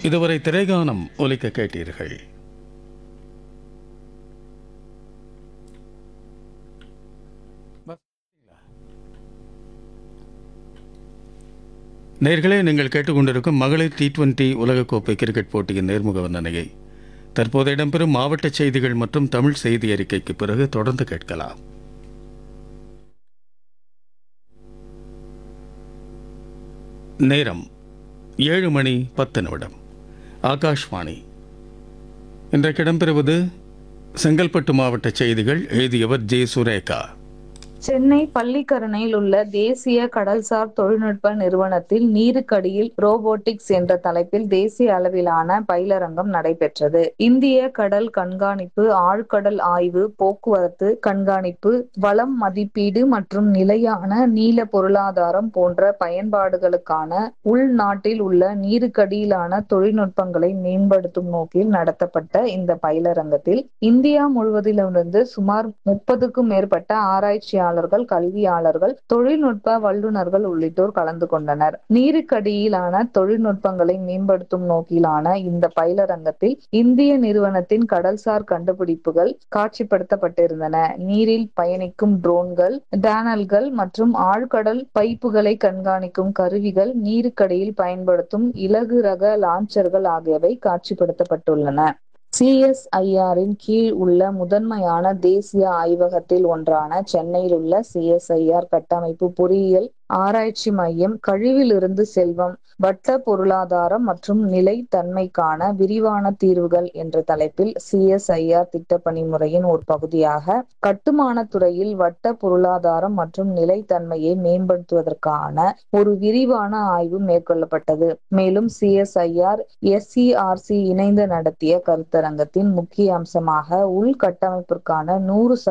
இதுவரை திரைகானம் ஒலிக்க கேட்டீர்கள் நேர்களே நீங்கள் கேட்டுக்கொண்டிருக்கும் மகளிர் டி டுவெண்டி உலகக்கோப்பை கிரிக்கெட் போட்டியின் நேர்முக வர்ணனையை தற்போது இடம்பெறும் மாவட்ட செய்திகள் மற்றும் தமிழ் செய்தி அறிக்கைக்கு பிறகு தொடர்ந்து கேட்கலாம் நேரம் ஏழு மணி பத்து நிமிடம் ஆகாஷ்வாணி இன்றைக்கு இடம்பெறுவது செங்கல்பட்டு மாவட்ட செய்திகள் எழுதியவர் ஜே சுரேகா சென்னை பள்ளிக்கரணையில் உள்ள தேசிய கடல்சார் தொழில்நுட்ப நிறுவனத்தில் நீருக்கடியில் ரோபோட்டிக்ஸ் என்ற தலைப்பில் தேசிய அளவிலான பயிலரங்கம் நடைபெற்றது இந்திய கடல் கண்காணிப்பு ஆழ்கடல் ஆய்வு போக்குவரத்து கண்காணிப்பு வளம் மதிப்பீடு மற்றும் நிலையான நீல பொருளாதாரம் போன்ற பயன்பாடுகளுக்கான உள்நாட்டில் உள்ள நீருக்கடியிலான தொழில்நுட்பங்களை மேம்படுத்தும் நோக்கில் நடத்தப்பட்ட இந்த பயிலரங்கத்தில் இந்தியா முழுவதிலிருந்து சுமார் முப்பதுக்கும் மேற்பட்ட ஆராய்ச்சியாளர்கள் கல்வியாளர்கள் தொழில்நுட்ப வல்லுநர்கள் உள்ளிட்டோர் கலந்து கொண்டனர் நீருக்கடியிலான தொழில்நுட்பங்களை மேம்படுத்தும் நோக்கிலான இந்த பயிலரங்கத்தில் இந்திய நிறுவனத்தின் கடல்சார் கண்டுபிடிப்புகள் காட்சிப்படுத்தப்பட்டிருந்தன நீரில் பயணிக்கும் ட்ரோன்கள் டேனல்கள் மற்றும் ஆழ்கடல் பைப்புகளை கண்காணிக்கும் கருவிகள் நீருக்கடியில் பயன்படுத்தும் இலகு ரக லான்ச்சர்கள் ஆகியவை காட்சிப்படுத்தப்பட்டுள்ளன சிஎஸ்ஐஆரின் கீழ் உள்ள முதன்மையான தேசிய ஆய்வகத்தில் ஒன்றான சென்னையில் உள்ள சிஎஸ்ஐஆர் கட்டமைப்பு பொறியியல் ஆராய்ச்சி மையம் கழிவிலிருந்து செல்வம் வட்ட பொருளாதாரம் மற்றும் நிலைத்தன்மைக்கான விரிவான தீர்வுகள் என்ற தலைப்பில் சிஎஸ்ஐஆர் திட்டப்பணி முறையின் ஒரு பகுதியாக கட்டுமான துறையில் வட்ட பொருளாதாரம் மற்றும் நிலைத்தன்மையை மேம்படுத்துவதற்கான ஒரு விரிவான ஆய்வு மேற்கொள்ளப்பட்டது மேலும் சிஎஸ்ஐஆர் எஸ்இஆர்சி இணைந்து நடத்திய கருத்தரங்கத்தின் முக்கிய அம்சமாக உள்கட்டமைப்பிற்கான நூறு